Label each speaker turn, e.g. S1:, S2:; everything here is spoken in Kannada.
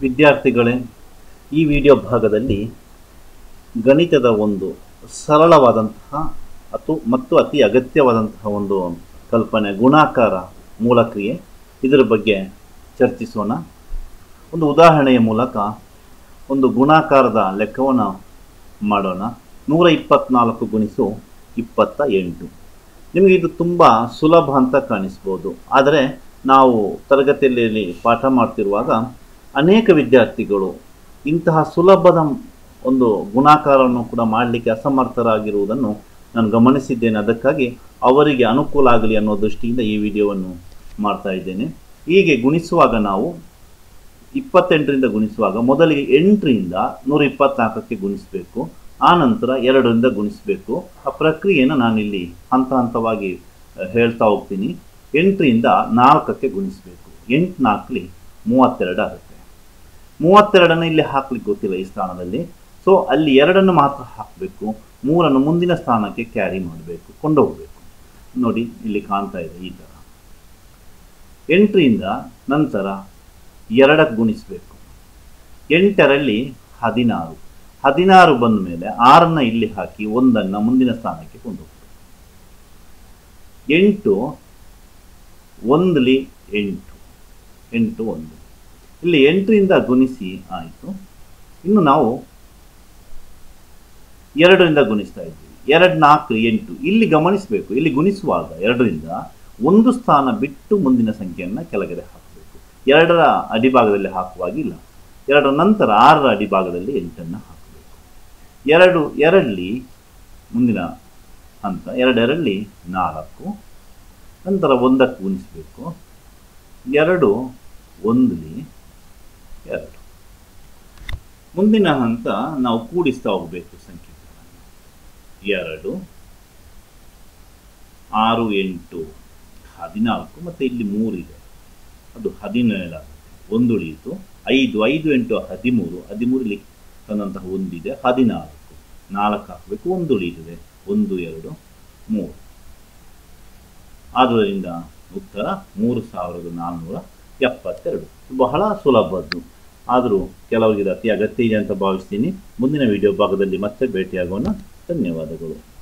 S1: ವಿದ್ಯಾರ್ಥಿಗಳೇ ಈ ವಿಡಿಯೋ ಭಾಗದಲ್ಲಿ ಗಣಿತದ ಒಂದು ಸರಳವಾದಂತಹ ಅಥವಾ ಮತ್ತು ಅತಿ ಅಗತ್ಯವಾದಂತಹ ಒಂದು ಕಲ್ಪನೆ ಗುಣಾಕಾರ ಮೂಲಕ್ರಿಯೆ ಇದರ ಬಗ್ಗೆ ಚರ್ಚಿಸೋಣ ಒಂದು ಉದಾಹರಣೆಯ ಮೂಲಕ ಒಂದು ಗುಣಾಕಾರದ ಲೆಕ್ಕವನ್ನು ಮಾಡೋಣ ನೂರ ಇಪ್ಪತ್ನಾಲ್ಕು ಗುಣಿಸು ಇಪ್ಪತ್ತ ಎಂಟು ನಿಮಗೆ ಇದು ತುಂಬ ಸುಲಭ ಅಂತ ಕಾಣಿಸ್ಬೋದು ಆದರೆ ನಾವು ತರಗತಿಯಲ್ಲಿ ಪಾಠ ಮಾಡ್ತಿರುವಾಗ ಅನೇಕ ವಿದ್ಯಾರ್ಥಿಗಳು ಇಂತಹ ಸುಲಭದ ಒಂದು ಗುಣಾಕಾರವನ್ನು ಕೂಡ ಮಾಡಲಿಕ್ಕೆ ಅಸಮರ್ಥರಾಗಿರುವುದನ್ನು ನಾನು ಗಮನಿಸಿದ್ದೇನೆ ಅದಕ್ಕಾಗಿ ಅವರಿಗೆ ಅನುಕೂಲ ಆಗಲಿ ಅನ್ನೋ ದೃಷ್ಟಿಯಿಂದ ಈ ವಿಡಿಯೋವನ್ನು ಮಾಡ್ತಾ ಇದ್ದೇನೆ ಹೀಗೆ ಗುಣಿಸುವಾಗ ನಾವು ಇಪ್ಪತ್ತೆಂಟರಿಂದ ಗುಣಿಸುವಾಗ ಮೊದಲಿಗೆ ಎಂಟರಿಂದ ನೂರ ಇಪ್ಪತ್ನಾಲ್ಕಕ್ಕೆ ಗುಣಿಸಬೇಕು ಆ ನಂತರ ಎರಡರಿಂದ ಗುಣಿಸಬೇಕು ಆ ಪ್ರಕ್ರಿಯೆಯನ್ನು ನಾನಿಲ್ಲಿ ಹಂತ ಹಂತವಾಗಿ ಅಹ್, ಹೇಳ್ತಾ ಹೋಗ್ತೀನಿ ಎಂಟರಿಂದ ನಾಲ್ಕಕ್ಕೆ ಗುಣಿಸಬೇಕು ಎಂಟು ನಾಲ್ಕಲಿ ಮೂವತ್ತೆರಡು ಆಗುತ್ತೆ ಮೂವತ್ತೆರಡನ್ನು ಇಲ್ಲಿ ಹಾಕ್ಲಿಕ್ಕೆ ಗೊತ್ತಿಲ್ಲ ಈ ಸ್ಥಾನದಲ್ಲಿ ಸೊ ಅಲ್ಲಿ ಎರಡನ್ನು ಮಾತ್ರ ಹಾಕಬೇಕು ಮೂರನ್ನು ಮುಂದಿನ ಸ್ಥಾನಕ್ಕೆ ಕ್ಯಾರಿ ಮಾಡಬೇಕು ಕೊಂಡೋಗಬೇಕು ನೋಡಿ ಇಲ್ಲಿ ಕಾಣ್ತಾ ಇದೆ ಈ ಥರ ಎಂಟರಿಂದ ನಂತರ ಎರಡಕ್ಕೆ ಗುಣಿಸಬೇಕು ಎಂಟರಲ್ಲಿ ಹದಿನಾರು ಹದಿನಾರು ಬಂದ ಮೇಲೆ ಆರನ್ನ ಇಲ್ಲಿ ಹಾಕಿ ಒಂದನ್ನು ಮುಂದಿನ ಸ್ಥಾನಕ್ಕೆ ಕೊಂಡೋಗ್ಬೇಕು ಎಂಟು ಒಂದಲಿ ಎಂಟು ಎಂಟು ಒಂದು ಇಲ್ಲಿ ಎಂಟರಿಂದ ಗುಣಿಸಿ ಆಯಿತು ಇನ್ನು ನಾವು ಎರಡರಿಂದ ಗುಣಿಸ್ತಾ ಇದ್ದೀವಿ ಎರಡು ನಾಲ್ಕು ಎಂಟು ಇಲ್ಲಿ ಗಮನಿಸಬೇಕು ಇಲ್ಲಿ ಗುಣಿಸುವಾಗ ಎರಡರಿಂದ ಒಂದು ಸ್ಥಾನ ಬಿಟ್ಟು ಮುಂದಿನ ಸಂಖ್ಯೆಯನ್ನು ಕೆಳಗಡೆ ಹಾಕಬೇಕು ಎರಡರ ಅಡಿಭಾಗದಲ್ಲಿ ಹಾಕುವಾಗಿಲ್ಲ ಎರಡರ ನಂತರ ಆರರ ಅಡಿಭಾಗದಲ್ಲಿ ಎಂಟನ್ನು ಹಾಕಬೇಕು ಎರಡು ಎರಡಲಿ ಮುಂದಿನ ಹಂತ ಎರಡೆರಡಲಿ ನಾಲ್ಕು ನಂತರ ಒಂದಕ್ಕೆ ಗುಣಿಸಬೇಕು ಎರಡು ಒಂದಲಿ ಎರಡು ಮುಂದಿನ ಹಂತ ನಾವು ಕೂಡಿಸ್ತಾ ಹೋಗಬೇಕು ಸಂಖ್ಯೆಗಳನ್ನು ಎರಡು ಆರು ಎಂಟು ಹದಿನಾಲ್ಕು ಮತ್ತು ಇಲ್ಲಿ ಮೂರಿದೆ ಅದು ಹದಿನೇಳಾಗುತ್ತೆ ಒಂದು ಉಳಿಯಿತು ಐದು ಐದು ಎಂಟು ಹದಿಮೂರು ಹದಿಮೂರಲ್ಲಿ ತಂದಂತಹ ಒಂದಿದೆ ಹದಿನಾಲ್ಕು ನಾಲ್ಕು ಹಾಕಬೇಕು ಒಂದು ಉಳಿಯುತ್ತದೆ ಒಂದು ಎರಡು ಮೂರು ಆದ್ದರಿಂದ ಉತ್ತರ ಮೂರು ಸಾವಿರದ ನಾನ್ನೂರ ಎಪ್ಪತ್ತೆರಡು ಬಹಳ ಸುಲಭದ್ದು ಆದರೂ ಕೆಲವರಿಗೆ ಇದು ಅತಿ ಅಗತ್ಯ ಇದೆ ಅಂತ ಭಾವಿಸ್ತೀನಿ ಮುಂದಿನ ವಿಡಿಯೋ ಭಾಗದಲ್ಲಿ ಮತ್ತೆ ಭೇಟಿಯಾಗೋಣ ಧನ್ಯವಾದಗಳು